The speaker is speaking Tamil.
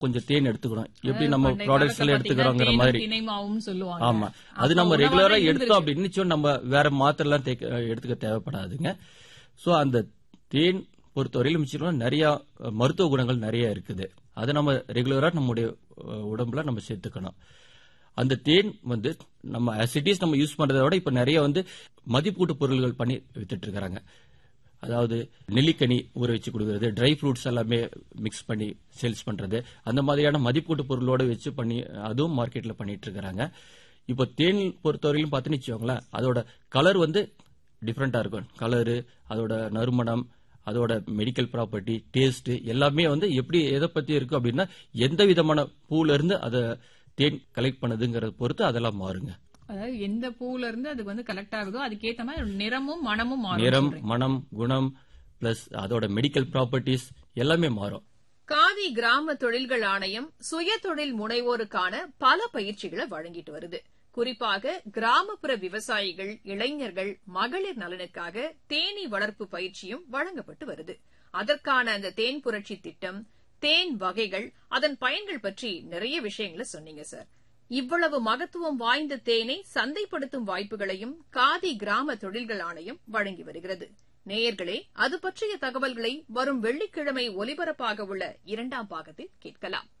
கொஞ்சம் தேன் எடுத்துக்கணும் எப்படி அதாவது நம்ம பண்டைய ப்ராடக்ட்ஸ் காலத்துல எல்லாம் எடுத்துக்கிறோங்கிற பாத்தீங்கன்னா மாதிரி தேனும் திணைமாவும் சொல்லுவாங்க ஆமா அது அப்ப நம்ம உணவா ரெகுலரா தான் எடுத்தோம் இருந்திருக்கு. அப்படின்னு நிச்சயம் நம்ம வேற மாத்திரை எல்லாம் தேக்க- எடுத்துக்க தேவைப்படாதுங்க சோ அந்த தேன் பொறுத்தவரையிலும் நிச்சயம் நிறைய அஹ், மருத்துவ குணங்கள் நிறைய இருக்குது அதை நம்ம ரெகுலரா நம்முடைய அஹ், உடம்புல நம்ம சேர்த்துக்கணும் அந்த தேன் வந்து நம்ம அசிட்டிஸ் நம்ம யூஸ் பண்றதை விட இப்ப நிறைய வந்து மதிப்பூட்டு பொருள்கள் பண்ணி வித்துட்டு இருக்காங்க அதாவது நெல்லிக்கனி ஊற வச்சு கொடுக்கறது ட்ரை ஃப்ரூட்ஸ் எல்லாமே மிக்ஸ் பண்ணி சேல்ஸ் பண்றது அந்த மாதிரியான மதிப்பூட்டு பொருளோட வச்சு பண்ணி அதுவும் மார்க்கெட்ல பண்ணிட்டு இருக்காங்க இப்போ தேன் பொறுத்தவரையிலும் பார்த்துன்னு வச்சுக்கோங்களேன் அதோட கலர் வந்து டிஃப்ரெண்டா இருக்கும் கலரு அதோட நறுமணம் அதோட மெடிக்கல் ப்ராப்பர்ட்டி டேஸ்ட் எல்லாமே வந்து எப்படி எதை பத்தி இருக்கு அப்படின்னா எந்த விதமான பூல இருந்து அதை தேன் கலெக்ட் பண்ணுதுங்கிறத பொறுத்து அதெல்லாம் மாறுங்க அதாவது எந்த பூல இருந்து அதுக்கு வந்து கலெக்ட் ஆகுதோ அதுக்கேத்த மாதிரி நிறமும் மனமும் மாறும் நிறம் சொல்றீங்க. மனம் குணம் பிளஸ் அதோட மெடிக்கல் ப்ராப்பர்ட்டிஸ் எல்லாமே மாறும் காதி கிராம தொழில்கள் ஆணையம் சுய தொழில் முனைவோருக்கான பல பயிற்சிகளை வழங்கிட்டு வருது குறிப்பாக கிராமப்புற விவசாயிகள் இளைஞர்கள் மகளிர் நலனுக்காக தேனீ வளர்ப்பு பயிற்சியும் வழங்கப்பட்டு வருது அதற்கான அந்த தேன் புரட்சி திட்டம் தேன் வகைகள் அதன் பயன்கள் பற்றி நிறைய விஷயங்களை சொன்னீங்க சார் இவ்வளவு மகத்துவம் வாய்ந்த தேனை சந்தைப்படுத்தும் வாய்ப்புகளையும் காதி கிராம தொழில்கள் ஆணையம் வழங்கி வருகிறது நேயர்களே அது பற்றிய தகவல்களை வரும் வெள்ளிக்கிழமை ஒலிபரப்பாக உள்ள இரண்டாம் பாகத்தில் கேட்கலாம்